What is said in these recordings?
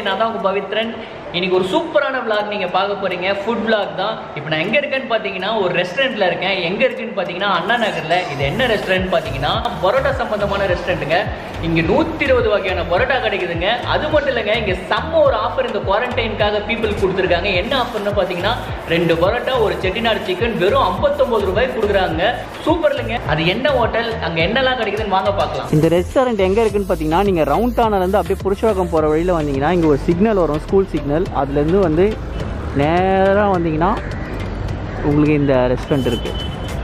நான் தான் உங்கள் பவித்ரன் இன்னைக்கு ஒரு சூப்பரான vlog நீங்கள் பார்க்க போகிறீங்க ஃபுட் vlog தான் இப்போ நான் எங்கே இருக்கேன்னு பார்த்தீங்கன்னா ஒரு ரெஸ்டாரண்ட்டில் இருக்கேன் எங்கே இருக்குன்னு பார்த்தீங்கன்னா அண்ணா நகரில் இது என்ன ரெஸ்டாரண்ட் பார்த்தீங்கன்னா பரோட்டா சம்மந்தமான ரெஸ்டாரண்ட்டுங்க இங்கே நூற்றி இருபது வகையான பரோட்டா கிடைக்குதுங்க அது மட்டும் இல்லைங்க இங்கே செம்ம ஒரு ஆஃபர் இந்த குவாரண்டைனுக்காக பீப்புள் கொடுத்துருக்காங்க என்ன ஆஃபர்னு பார்த்தீங்கன்னா ரெண்டு பரோட்டா ஒரு செட்டிநாடு சிக்கன் வெறும் 59 ரூபாய் கொடுக்குறாங்க சூப்பர் இல்லைங்க அது என்ன ஹோட்டல் அங்கே என்னெல்லாம் கிடைக்குதுன்னு வாங்க பார்க்கலாம் இந்த ரெஸ்டாரண்ட் எங்கே இருக்குன்னு பார்த்தீங்கன்னா நீங்கள் ரவுண்ட் டானிலேருந்து அப்படியே புருஷவாக்கம் போகிற வழியில் வந்தீங்கன்னா இங்கே ஒரு சிக்னல் வரும் ஸ்கூல் சிக்னல் அதுலேருந்து வந்து நேராக வந்தீங்கன்னா உங்களுக்கு இந்த ரெஸ்டாரண்ட் இருக்குது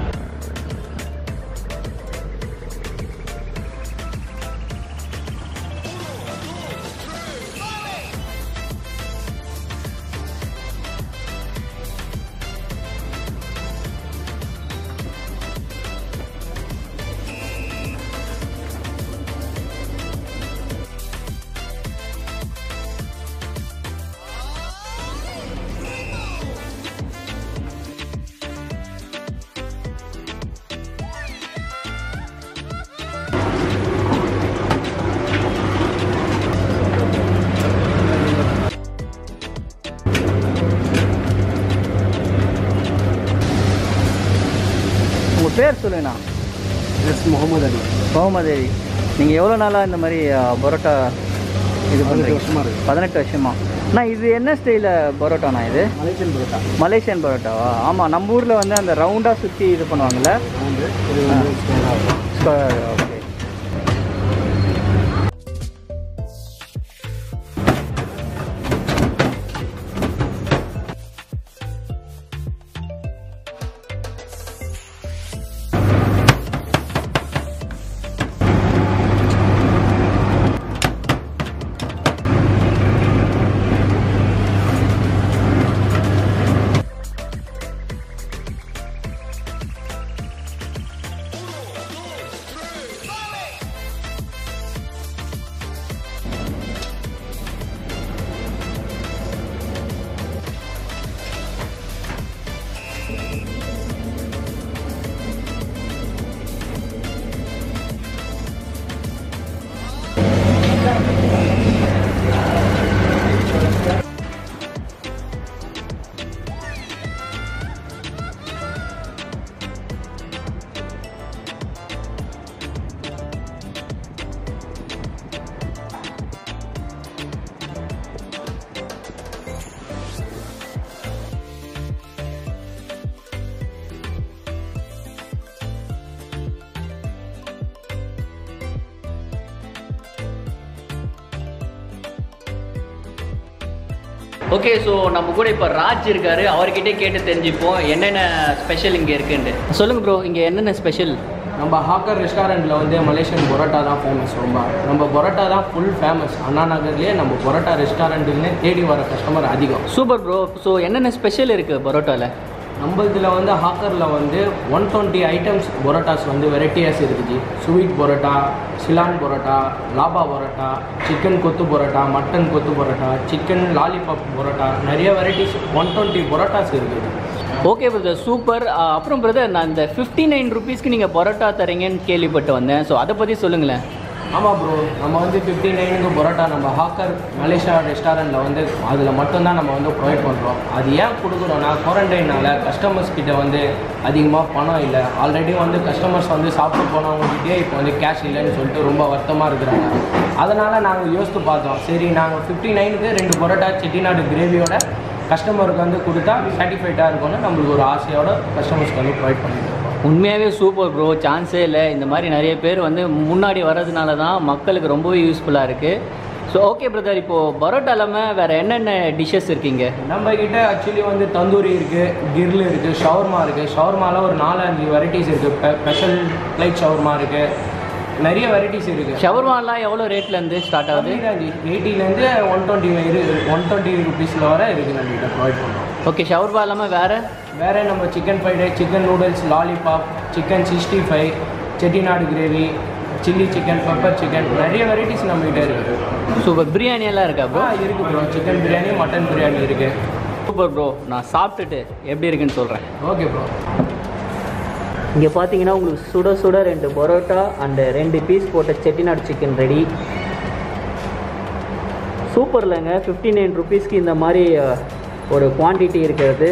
உங்கள் பேர் சொல்லுங்கண்ணா எஸ் முகமது அலி முகமது அலி நீங்கள் எவ்வளோ நாளாக இந்த மாதிரி அஹ், பரோட்டா இது பதினெட்டு பண்ணுறீங்க வருஷமா இருக்கு பதினெட்டு வருஷமா அண்ணா இது என்ன ஸ்டைலில் பரோட்டாண்ணா இது மலேசியன் பரோட்டா மலேசியன் பரோட்டாவா ஆமாம் நம்ம ஊரில் வந்து அந்த ரவுண்டாக சுற்றி இது பண்ணுவாங்கல்ல வந்து இது வந்து ஸ்கொயரா இருக்கும். ஓகே ஓகே ஸோ நம்ம கூட இப்போ ராஜ் இருக்காரு அவர்கிட்டே கேட்டு தெரிஞ்சுப்போம் என்னென்ன ஸ்பெஷல் இங்கே இருக்குன்ட்டு சொல்லுங்க ப்ரோ இங்கே என்னென்ன ஸ்பெஷல் நம்ம ஹாக்கர் ரெஸ்டாரண்ட்டில் வந்து மலேசியன் பரோட்டா தான் ஃபேமஸ் ரொம்ப நம்ம பரோட்டா தான் ஃபுல் ஃபேமஸ் அண்ணா நகர்லேயே நம்ம பரோட்டா ரெஸ்டாரண்ட்டுக்குன்னே தேடி வர கஸ்டமர் அதிகம் சூப்பர் ப்ரோ ஸோ என்னென்ன ஸ்பெஷல் இருக்குது பரோட்டாவில் நம்ம இதில் வந்து ஹாக்கரில் வந்து ஒன் டுவெண்ட்டி ஐட்டம்ஸ் பரோட்டாஸ் வந்து வெரைட்டியாஸ் இருக்குது ஸ்வீட் பரோட்டா சிலான் பரோட்டா லாபா பரோட்டா சிக்கன் கொத்து பரோட்டா மட்டன் கொத்து பரோட்டா சிக்கன் லாலிபாப் பரோட்டா நிறைய வெரைட்டிஸ் ஒன் டுவெண்ட்டி பரோட்டாஸ் இருக்குது ஓகே பிரதர் சூப்பர் அப்புறம் பிரதர் நான் இந்த ஃபிஃப்டி நைன் ருபீஸ்க்கு நீங்கள் பரோட்டா தரீங்கன்னு கேள்விப்பட்டு வந்தேன் ஸோ அதை பற்றி சொல்லுங்களேன் ஆமாம் ப்ரோ நம்ம வந்து ஃபிஃப்டி நைனுக்கு பரோட்டா நம்ம ஹாக்கர் மலேசியா ரெஸ்டாரண்ட்டில் வந்து அதில் மட்டும்தான் நம்ம வந்து ப்ரொவைட் பண்ணுறோம் அது ஏன் கொடுக்குறோன்னா குவாரண்டைனால் கஸ்டமர்ஸ் கிட்ட வந்து அதிகமாக பணம் இல்லை ஆல்ரெடி வந்து கஸ்டமர்ஸ் வந்து சாப்பிட்டு போனவங்ககிட்டயே இப்போ வந்து கேஷ் இல்லைன்னு சொல்லிட்டு ரொம்ப வருத்தமாக இருக்கிறாங்க அதனால் நாங்கள் யோசித்து பார்த்தோம் சரி நாங்கள் ஃபிஃப்டி நைனுக்கு ரெண்டு பரோட்டா செட்டிநாடு கிரேவியோட கஸ்டமருக்கு வந்து கொடுத்தா சாட்டிஸ்ஃபைடாக இருக்கும்னு நம்மளுக்கு ஒரு ஆசையோட கஸ்டமர்ஸ்க்கு வந்து ப்ரொவைட் பண்ணிட்டு இருக்கோம் உண்மையாகவே சூப்பர் ப்ரோ சான்ஸே இல்லை இந்த மாதிரி நிறைய பேர் வந்து முன்னாடி வர்றதுனால தான் மக்களுக்கு ரொம்பவே யூஸ்ஃபுல்லாக இருக்குது ஸோ ஓகே பிரதர் இப்போது பரோட்டா இல்லாமல் வேறு என்னென்ன டிஷ்ஷஸ் இருக்கீங்க நம்ம கிட்ட ஆக்சுவலி வந்து தந்தூரி இருக்கு கிரில் இருக்கு ஷவர்மா இருக்கு ஷவர்மால ஒரு நாலு அஞ்சு வெரைட்டிஸ் இருக்கு ஸ்பெஷல் லைட் ஷவர்மா இருக்கு நிறைய வெரைட்டிஸ் இருக்கு ஷவர்மாலாம் எவ்வளோ ரேட்லேருந்து ஸ்டார்ட் ஆகுது எயிட்டிலேருந்து ஒன் டுவெண்ட்டி ஒன் டுவெண்ட்டி ருபீஸில் வர இருக்கு நம்ம கிட்ட ப்ரொவைட் பண்ணுறோம் ஓகே ஷவர்மா இல்லாமல் வேறு வேற நம்ம chicken fried rice chicken noodles lollipop chicken sixty five Chettinad gravy chilli chicken pepper chicken நிறைய வெரைட்டிஸ் நம்ம கிட்ட இருக்கு சூப்பர் பிரியாணி எல்லாம் இருக்கா ப்ரோ ஆ இருக்கு bro chicken biryani mutton biryani இருக்கு சூப்பர் ப்ரோ நான் சாப்பிட்டுட்டு எப்படி இருக்குன்னு சொல்கிறேன் ஓகே ப்ரோ இங்கே பார்த்தீங்கன்னா உங்களுக்கு சுட சுட ரெண்டு பரோட்டா அண்டு ரெண்டு பீஸ் போட்ட செட்டிநாடு சிக்கன் ரெடி சூப்பர் இல்லைங்க ஃபிஃப்டி நைன் ருபீஸ்க்கு இந்த மாதிரி அஹ், ஒரு குவான்டிட்டி இருக்கிறது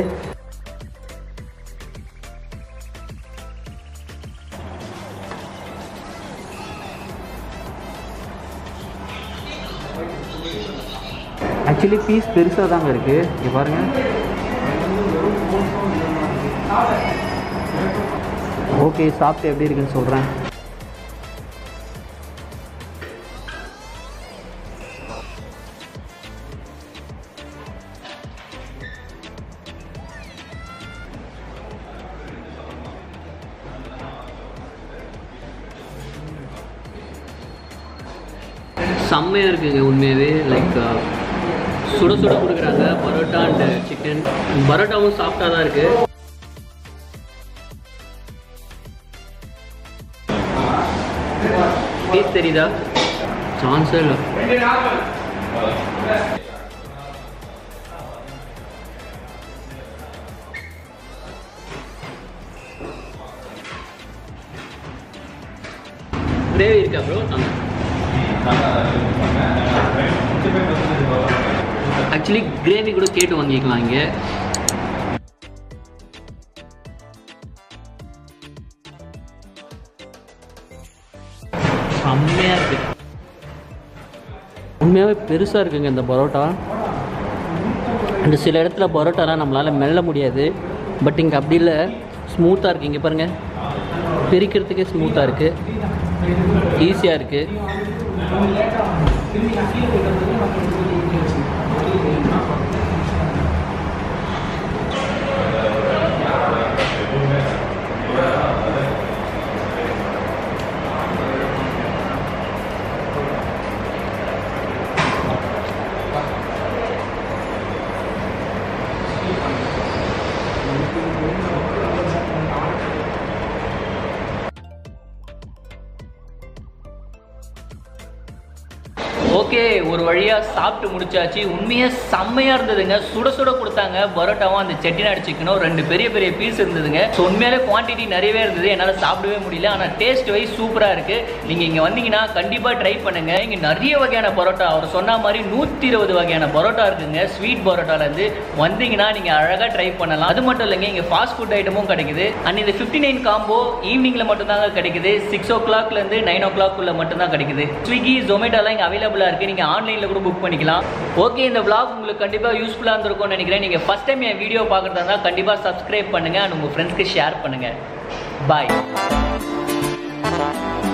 ஆக்சுவலி பீஸ் பெருசாக தாங்க இருக்குது இங்கே பாருங்கள் ஓகே சாப்பிட்டு எப்படி இருக்குன்னு சொல்கிறேன் செம்மையாக இருக்குங்க உண்மையாகவே லைக் சுட சுட கொடுக்குறாங்க பரோட்டா அண்ட் சிக்கன் பரோட்டாவும் சாஃப்டாக தான் இருக்குது பீஸ் தெரியுதா சான்ஸே இல்லை கிரேவி இருக்கா ப்ரோ ஆக்சுவலி கிரேவி கூட கேட்டு வாங்கிக்கலாம் இங்கே செம்மையாக இருக்கு உண்மையாகவே பெருசாக இருக்குங்க இந்த பரோட்டா இந்த சில இடத்துல பரோட்டாலாம் நம்மளால் மெல்ல முடியாது பட் இங்கே அப்படி இல்லை ஸ்மூத்தாக இருக்குது இங்கே பாருங்கள் பிரிக்கிறதுக்கே ஸ்மூத்தாக இருக்குது ஈஸியாக இருக்குது ஓகே ஒரு வழியாக சாப்பிட்டு முடிச்சாச்சு உண்மையாக செம்மையாக இருந்ததுங்க சுட சுட கொடுத்தாங்க பரோட்டாவும் அந்த செட்டிநாடு சிக்கனும் ரெண்டு பெரிய பெரிய பீஸ் இருந்ததுங்க ஸோ உண்மையாலே குவான்டிட்டி நிறையவே இருந்தது என்னால் சாப்பிடவே முடியல ஆனால் டேஸ்ட் வைஸ் சூப்பராக இருக்குது நீங்கள் இங்கே வந்தீங்கன்னா கண்டிப்பாக ட்ரை பண்ணுங்கள் இங்கே நிறைய வகையான பரோட்டா அவர் சொன்ன மாதிரி நூற்றி இருபது வகையான பரோட்டா இருக்குங்க ஸ்வீட் பரோட்டாலேருந்து வந்தீங்கன்னா நீங்கள் அழகாக ட்ரை பண்ணலாம் அது மட்டும் இல்லைங்க இங்கே ஃபாஸ்ட் ஃபுட் ஐட்டமும் கிடைக்குது அண்ட் இந்த ஃபிஃப்டி நைன் காம்போ ஈவினிங்கில் மட்டும்தாங்க கிடைக்குது சிக்ஸ் ஓ கிளாக்லேருந்து நைன் ஓ கிளாக்குள்ளே மட்டும்தான் கிடைக்குது ஸ்விக்கி ஜொமேட்டோலாம் இங்கே அவைலபிளாக இருக்குது நீங்கள் ஆன்லைனில் கூட புக் பண்ணிக்கலாம் ஓகே இந்த vlog உங்களுக்கு கண்டிப்பாக யூஸ்ஃபுல்லாக இருந்திருக்கும்னு நினைக்கிறேன் நீங்கள் ஃபஸ்ட் டைம் என் வீடியோ பார்க்குறதா இருந்தால் கண்டிப்பாக சப்ஸ்கிரைப் பண்ணுங்கள் அண்ட் உங்கள் ஃப்ரெண்ட்ஸ்க்கு ஷேர் பண்ணுங்கள் பாய்